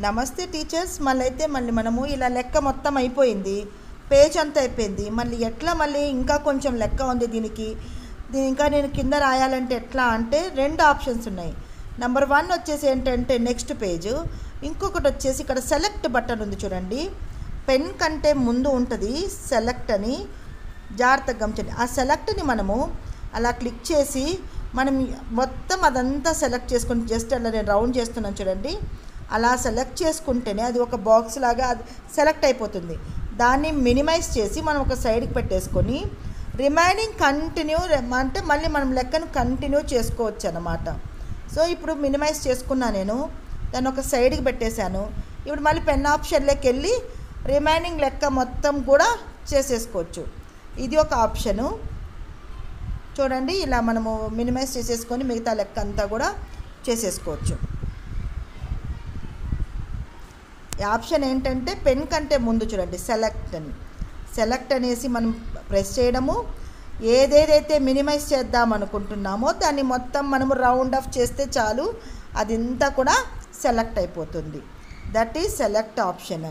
నమస్తే టీచర్స్ మళ్ళీ అయితే మళ్ళీ మనము ఇలా లెక్క మొత్తం అయిపోయింది పేజ్ అంతా అయిపోయింది మళ్ళీ ఎట్లా మళ్ళీ ఇంకా కొంచెం లెక్క ఉంది దీనికి దీని ఇంకా నేను కింద రాయాలంటే ఎట్లా అంటే రెండు ఆప్షన్స్ ఉన్నాయి నెంబర్ వన్ వచ్చేసి ఏంటంటే నెక్స్ట్ పేజ్ ఇంకొకటి వచ్చేసి ఇక్కడ సెలెక్ట్ బటన్ ఉంది చూడండి పెన్ కంటే ముందు ఉంటుంది సెలెక్ట్ అని జాగ్రత్తగా గమనించండి ఆ సెలెక్ట్ని మనము అలా క్లిక్ చేసి మనం మొత్తం అదంతా సెలెక్ట్ చేసుకుని జస్ట్ అలా నేను రౌండ్ చేస్తున్నాను చూడండి అలా సెలెక్ట్ చేసుకుంటేనే అది ఒక బాక్స్ లాగా అది సెలెక్ట్ అయిపోతుంది దాన్ని మినిమైజ్ చేసి మనం ఒక సైడ్కి పెట్టేసుకొని రిమైనింగ్ కంటిన్యూ అంటే మళ్ళీ మనం లెక్కను కంటిన్యూ చేసుకోవచ్చు అనమాట సో ఇప్పుడు మినిమైజ్ చేసుకున్నా నేను దాన్ని ఒక సైడ్కి పెట్టేశాను ఇప్పుడు మళ్ళీ పెన్ ఆప్షన్లోకి వెళ్ళి రిమైనింగ్ లెక్క మొత్తం కూడా చేసేసుకోవచ్చు ఇది ఒక ఆప్షను చూడండి ఇలా మనము మినిమైజ్ చేసేసుకొని మిగతా లెక్క అంతా కూడా చేసేసుకోవచ్చు ఈ ఆప్షన్ ఏంటంటే పెన్ కంటే ముందు చూడండి సెలెక్ట్ అని సెలెక్ట్ అనేసి మనం ప్రెస్ చేయడము ఏదేదైతే మినిమైజ్ చేద్దాం అనుకుంటున్నామో దాన్ని మొత్తం మనము రౌండ్ ఆఫ్ చేస్తే చాలు అదంతా కూడా సెలెక్ట్ అయిపోతుంది దట్ ఈజ్ సెలెక్ట్ ఆప్షన్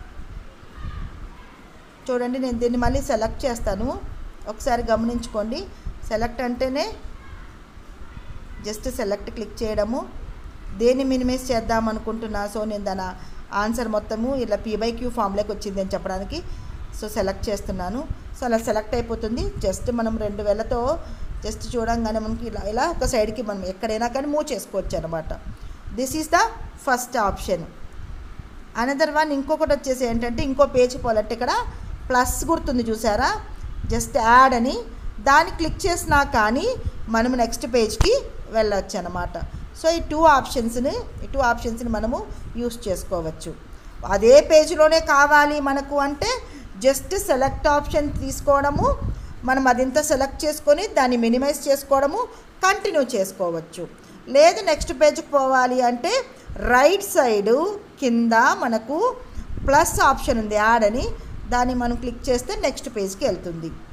చూడండి నేను దీన్ని మళ్ళీ సెలెక్ట్ చేస్తాను ఒకసారి గమనించుకోండి సెలెక్ట్ అంటేనే జస్ట్ సెలెక్ట్ క్లిక్ చేయడము దేన్ని మినిమైజ్ చేద్దాం అనుకుంటున్నా సో నేను దాని ఆన్సర్ మొత్తము ఇలా పీ బై క్యూ ఫామ్లోకి వచ్చింది అని చెప్పడానికి సో సెలెక్ట్ చేస్తున్నాను సో అలా సెలెక్ట్ అయిపోతుంది జస్ట్ మనం రెండు వేలతో జస్ట్ చూడంగానే మనకి ఇలా ఇలా ఒక సైడ్కి మనం ఎక్కడైనా కానీ మూవ్ చేసుకోవచ్చు అనమాట this is the first option another one ఇంకొకటి వచ్చేసి ఏంటంటే ఇంకో పేజ్ పోలంటే ఇక్కడ ప్లస్ గుర్తుంది చూసారా జస్ట్ యాడ్ అని దాన్ని క్లిక్ చేసినా కానీ మనం నెక్స్ట్ పేజ్కి వెళ్ళొచ్చు అనమాట సో ఈ టూ ఆప్షన్స్ని ఈ టూ ఆప్షన్స్ని మనము యూస్ చేసుకోవచ్చు అదే పేజ్లోనే కావాలి మనకు అంటే జస్ట్ సెలెక్ట్ ఆప్షన్ తీసుకోవడము మనం అదింత సెలెక్ట్ చేసుకొని దాన్ని మినిమైజ్ చేసుకోవడము కంటిన్యూ చేసుకోవచ్చు లేదు నెక్స్ట్ పేజ్కి పోవాలి అంటే రైట్ సైడు కింద మనకు ప్లస్ ఆప్షన్ ఉంది యాడ్ అని దాన్ని మనం క్లిక్ చేస్తే నెక్స్ట్ పేజ్కి వెళ్తుంది